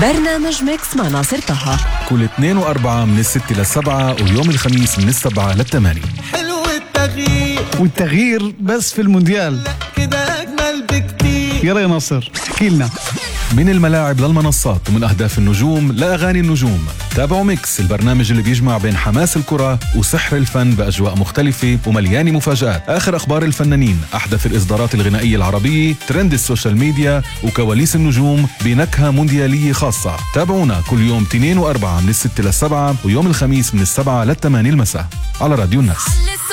برنامج ميكس مع ناصر طه كل اثنين وأربعة من الستة للسبعة ويوم الخميس من السبعة للثمانية حلو التغيير والتغيير بس في المونديال كده أجمل بكتير يلا يا ناصر احكي لنا من الملاعب للمنصات ومن أهداف النجوم لأغاني النجوم تابعوا ميكس البرنامج اللي بيجمع بين حماس الكرة وسحر الفن بأجواء مختلفة ومليانة مفاجآت آخر أخبار الفنانين أحدث الإصدارات الغنائية العربية ترند السوشيال ميديا وكواليس النجوم بنكهة مونديالية خاصة تابعونا كل يوم تنين وأربعة من الستة للسبعة ويوم الخميس من السبعة للثمانية المساء على راديو الناس على